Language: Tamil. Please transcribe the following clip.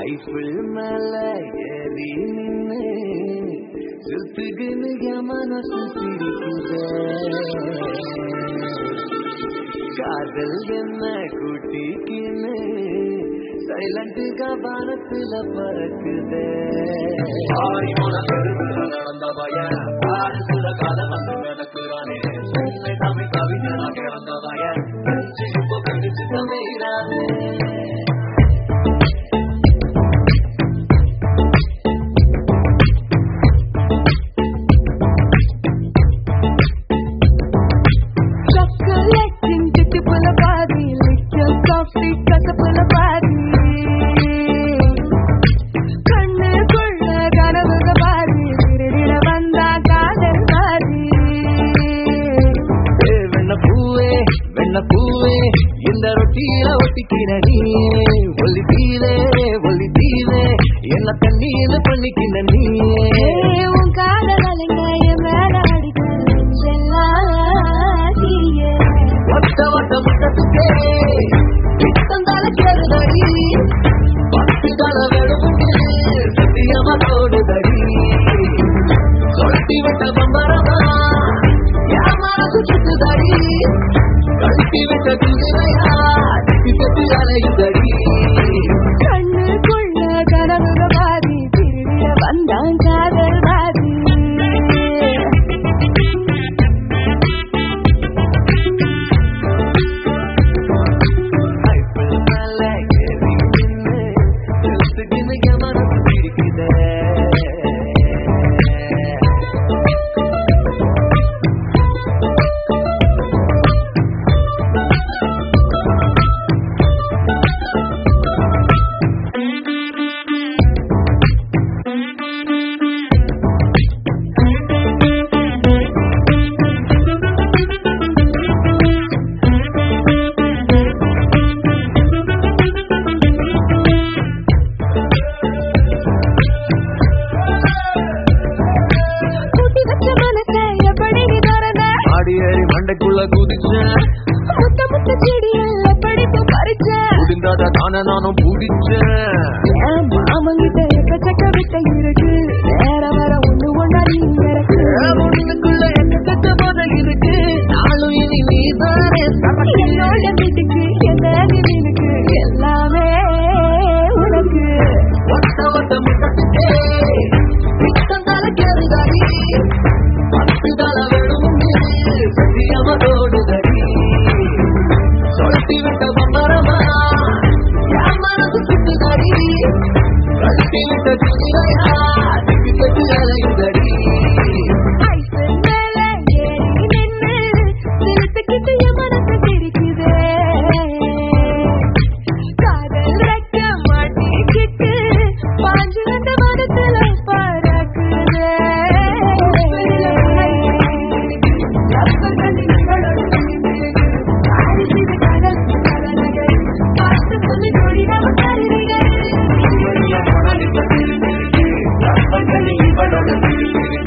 ஐஃபில் மேல ஏறி நின்னு சுத்துக்குன்னு என் மனசு சிரிக்குதே காதல் என்ன கூட்டிக்கின்னு சைலண்ட் கபானத்துல பறக்குதே ஆடி உனக்கு நடந்த பையன் பாரிசுல கால வந்து நடக்கிறானே சென்னை தமிழ் கவிஞனா கிடந்த பையன் இப்போ கடிச்சு தமிழானே Chocolating beautiful body, liquor coffee கசப்புல பாதி கண்ணுக்குள்ள கனவுக பாதி திருடிட வந்தா காதல் பாதி ஏ வெண்ண பூவே வெண்ண பூவே இந்த ரொட்டியில ஒட்டிக்கிற நீ ஒல்லி தீவே ஒல்லி தீவே என்ன தண்ணீர் பண்ணிக்கிற நீ ஏய், உன் காதல் அலைங்க என் மேல அடிக்க செல்லாதியே ஒட்ட ஒட்ட முட்டத்துக்கே தந்தால கேடுதடி பத்து தல வெளுமுண்டு சத்தியமா தோடுதடி சொட்டி விட்ட பம்பரமா யாமானது சுத்துதடி கழட்டி விட்ட குதிரையா திட்டி தட்டி அலையுதடி கண்ணுக்குள்ள கனவுக பாதி திருடிட வந்தான் காதல் பாதி ஐபிள் மேல ஏறி நின்னு சுத்துக்குன்னு என் மனசு சிரிக்குதே கூட்டி வச்ச மனசை எப்படி நீ திறந்த ஆடி ஏறி மண்டைக்குள்ள குதிச்சேன் முத்த முத்த செடியில் எப்படி பூ பறிச்ச முடிந்தாத தானே நானும் பிடிச்சேன் என் மாமங்கிட்ட எக்கச்சக்க விட்ட இருக்கு வேற வர ஒண்ணு ஒண்ணா நீ இறக்கு உனக்குள்ள எக்கச்சக்க போத இருக்கு நாளும் இனி நீதானே சரக்கு என்னோட வீட்டுக்கு என்ன நினைவுக்கு எல்லாமே உனக்கு ஒட்ட ஒட்ட முட்டத்துக்கே தந்தால கேடுதடி பத்து தல வெளுமுண்டு சத்தியமா தோடுதடி சொலட்டி விட்ட பம்பரமா என் மனசு சுத்துதடி கழட்டி விட்ட குதிரையா திட்டி தட்டி அலையுதடி ஐசல் மேல ஏறி நின்னு சிலுத்துக்கிட்டு என் மனசு சிரிக்குதே காதல் ரெக்க மாட்டிக்கிட்டு பாஞ்சு வந்த மனசுல பறக்குதே இவளோட சிரிப்பு